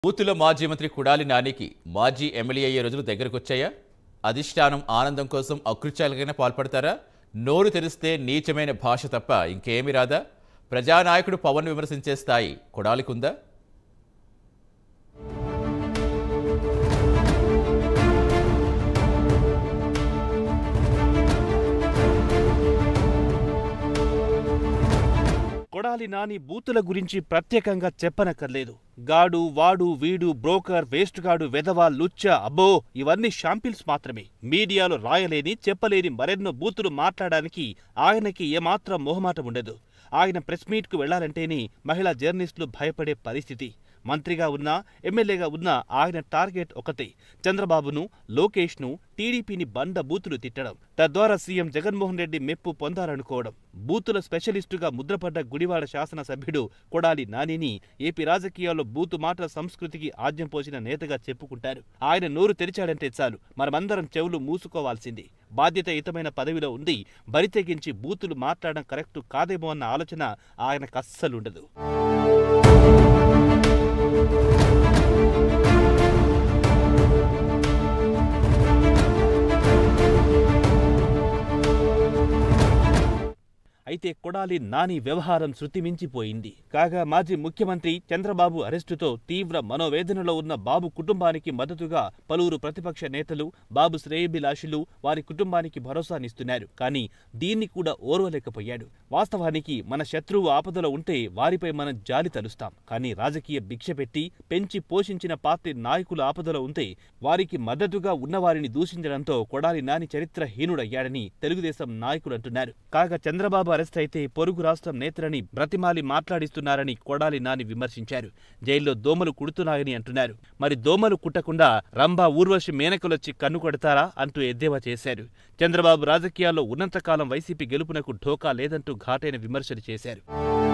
బూతుల మాజీ మంత్రి కుడాలి నానికి మాజీ ఎమ్మెల్యే అయ్యే రోజులు దగ్గరకొచ్చాయా అధిష్టానం ఆనందం కోసం అకృత్యాలకైనా పాల్పడతారా నోరు తెరిస్తే నీచమైన భాష తప్ప ఇంకేమీ రాదా ప్రజానాయకుడు పవన్ విమర్శించే స్థాయి కొడాలికుందా కొడాలి నాని బూతుల గురించి ప్రత్యేకంగా చెప్పనక్కర్లేదు గాడు వాడు వీడు బ్రోకర్ వేస్ట్ గాడు వెధవ లుచ్చ అబ్బో ఇవన్నీ షాంపిల్స్ మాత్రమే మీడియాలో రాయలేని చెప్పలేని మరెన్నో బూతులు మాట్లాడడానికి ఆయనకి ఏమాత్రం మొహమాటం ఉండదు ఆయన ప్రెస్ మీట్కు వెళ్లాలంటేనే మహిళా జర్నలిస్టులు భయపడే పరిస్థితి మంత్రిగా ఉన్నా ఎమ్మెల్యేగా ఉన్నా ఆయన టార్గెట్ ఒకటే చంద్రబాబును లోకేష్ను టీడీపీని బండ బూతులు తిట్టడం తద్వారా సీఎం జగన్మోహన్ రెడ్డి మెప్పు పొందాలనుకోవడం బూతుల స్పెషలిస్టుగా ముద్రపడ్డ గుడివాడ శాసనసభ్యుడు కొడాలి నానిని ఏపీ రాజకీయాల్లో బూతు మాటల సంస్కృతికి ఆజ్యం పోసిన నేతగా చెప్పుకుంటారు ఆయన నోరు తెరిచాడంటే చాలు మనమందరం చెవులు మూసుకోవాల్సింది బాధ్యతాయుతమైన పదవిలో ఉండి బరితెగించి బూతులు మాట్లాడడం కరెక్టు కాదేమో అన్న ఆలోచన ఆయనకు అస్సలుండదు అయితే కొడాలి నాని వ్యవహారం శృతిమించిపోయింది కాగా మాజీ ముఖ్యమంత్రి చంద్రబాబు అరెస్టుతో తీవ్ర మనోవేదనలో ఉన్న బాబు కుటుంబానికి మద్దతుగా పలువురు ప్రతిపక్ష నేతలు బాబు శ్రేయభిలాషులు వారి కుటుంబానికి భరోసానిస్తున్నారు కానీ దీన్ని కూడా ఓర్వలేకపోయాడు వాస్తవానికి మన శత్రువు ఆపదలో ఉంటే వారిపై మనం జాలి తలుస్తాం కానీ రాజకీయ భిక్ష పెట్టి పెంచి పోషించిన పార్టీ నాయకుల ఆపదలో ఉంటే వారికి మద్దతుగా ఉన్నవారిని దూషించడంతో కొడాలి నాని చరిత్రహీనుడయ్యాడని తెలుగుదేశం నాయకులు అంటున్నారు కాగా చంద్రబాబు అరెస్ట్ అయితే పొరుగు రాష్ట్రం నేతలని బ్రతిమాలి మాట్లాడిస్తున్నారని కొడాలి నాని విమర్శించారు జైల్లో దోమలు కుడుతున్నాయని అంటున్నారు మరి దోమలు కుట్టకుండా రంభా ఊర్వశి మేనకలొచ్చి కన్ను కొడతారా అంటూ ఎద్దేవా చేశారు చంద్రబాబు రాజకీయాల్లో ఉన్నంతకాలం వైసీపీ గెలుపునకు ఢోకా లేదంటూ ఘాటైన విమర్శలు చేశారు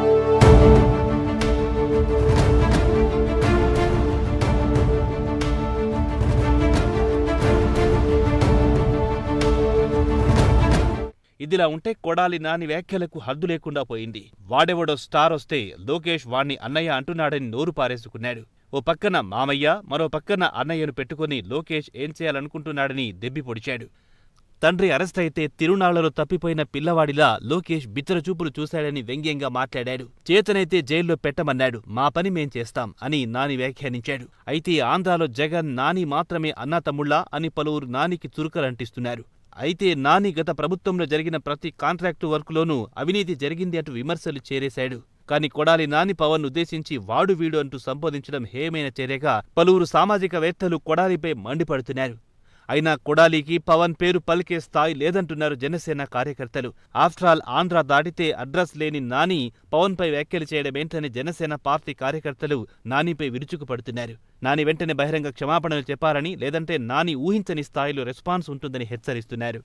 ఇదిలా ఉంటే కొడాలి నాని వ్యాఖ్యలకు హద్దు లేకుండా పోయింది వాడెవడో స్టార్ వస్తే లోకేష్ వాణ్ణి అన్నయ్య అంటున్నాడని నోరు పారేసుకున్నాడు ఓ పక్కన మామయ్య మరో పక్కన అన్నయ్యను పెట్టుకుని లోకేష్ ఏం చేయాలనుకుంటున్నాడని దెబ్బి పొడిచాడు తండ్రి అరెస్ట్ అయితే తిరునాళ్లలో తప్పిపోయిన పిల్లవాడిలా లోకేష్ బిత్తర చూపులు చూశాడని వ్యంగ్యంగా మాట్లాడాడు చేతనైతే జైల్లో పెట్టమన్నాడు మా పని మేం చేస్తాం అని నాని వ్యాఖ్యానించాడు అయితే ఆంధ్రాలో జగన్ నాని మాత్రమే అన్నా తమ్ముళ్ళా అని పలువురు నానికి చురుకలంటిస్తున్నారు అయితే నాని గత ప్రభుత్వంలో జరిగిన ప్రతి కాంట్రాక్టు వర్కులోనూ అవినీతి జరిగింది అంటూ విమర్శలు చేరేశాడు కానీ కొడాలి నాని పవన్ ఉద్దేశించి వాడు వీడు అంటూ సంబోధించడం హేమైన చర్యగా పలువురు సామాజికవేత్తలు కొడాలిపై మండిపడుతున్నారు అయినా కొడాలికి పవన్ పేరు పలికే స్థాయి లేదంటున్నారు జనసేన కార్యకర్తలు ఆఫ్టర్ ఆల్ ఆంధ్ర దాటితే అడ్రస్ లేని నాని పవన్పై వ్యాఖ్యలు చేయడమేంటని జనసేన పార్టీ కార్యకర్తలు నానిపై విరుచుకుపడుతున్నారు నాని వెంటనే బహిరంగ క్షమాపణలు చెప్పారని లేదంటే నాని ఊహించని స్థాయిలో రెస్పాన్స్ ఉంటుందని హెచ్చరిస్తున్నారు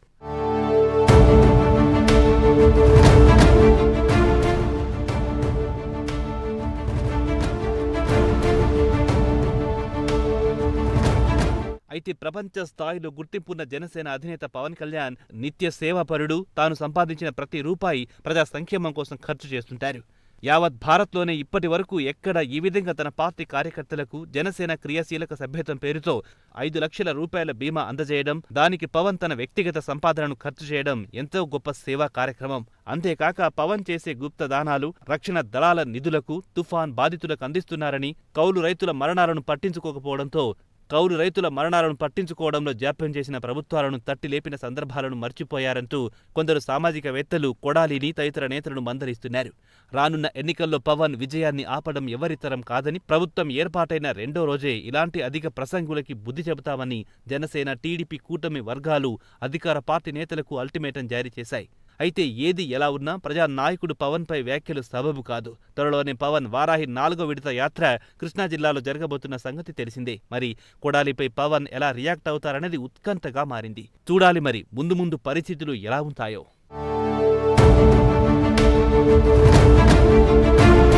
అయితే ప్రపంచ స్థాయిలో గుర్తింపున్న జనసేన అధినేత పవన్ కళ్యాణ్ నిత్య సేవాపరుడు తాను సంపాదించిన ప్రతి రూపాయి ప్రజా సంక్షేమం కోసం ఖర్చు చేస్తుంటారు యావత్ భారత్లోనే ఇప్పటి వరకు ఎక్కడ ఈ విధంగా తన పార్టీ కార్యకర్తలకు జనసేన క్రియాశీలక సభ్యత్వం పేరుతో ఐదు లక్షల రూపాయల బీమా అందజేయడం దానికి పవన్ తన వ్యక్తిగత సంపాదనను ఖర్చు చేయడం ఎంతో గొప్ప సేవా కార్యక్రమం అంతేకాక పవన్ చేసే గుప్త దానాలు రక్షణ దళాల నిధులకు తుఫాన్ బాధితులకు అందిస్తున్నారని కౌలు రైతుల మరణాలను పట్టించుకోకపోవడంతో కౌలు రైతుల మరణాలను పట్టించుకోవడంలో జాప్యం చేసిన ప్రభుత్వాలను తట్టి లేపిన సందర్భాలను మర్చిపోయారంటూ కొందరు సామాజికవేత్తలు కొడాలిని తదితర నేతలను మందలిస్తున్నారు రానున్న ఎన్నికల్లో పవన్ విజయాన్ని ఆపడం ఎవరితరం కాదని ప్రభుత్వం ఏర్పాటైన రెండో రోజే ఇలాంటి అధిక ప్రసంగులకి బుద్ధి చెబుతామని జనసేన టీడీపీ కూటమి వర్గాలు అధికార పార్టీ నేతలకు అల్టిమేటం జారీ చేశాయి అయితే ఏది ఎలా ఉన్నా ప్రజా నాయకుడు పవన్ పై వ్యాఖ్యలు సబబు కాదు త్వరలోనే పవన్ వారాహి నాలుగో విడత యాత్ర కృష్ణా జిల్లాలో జరగబోతున్న సంగతి తెలిసిందే మరి కొడాలిపై పవన్ ఎలా రియాక్ట్ అవుతారనేది ఉత్కంఠగా మారింది చూడాలి మరి ముందు ముందు పరిస్థితులు ఎలా ఉంటాయో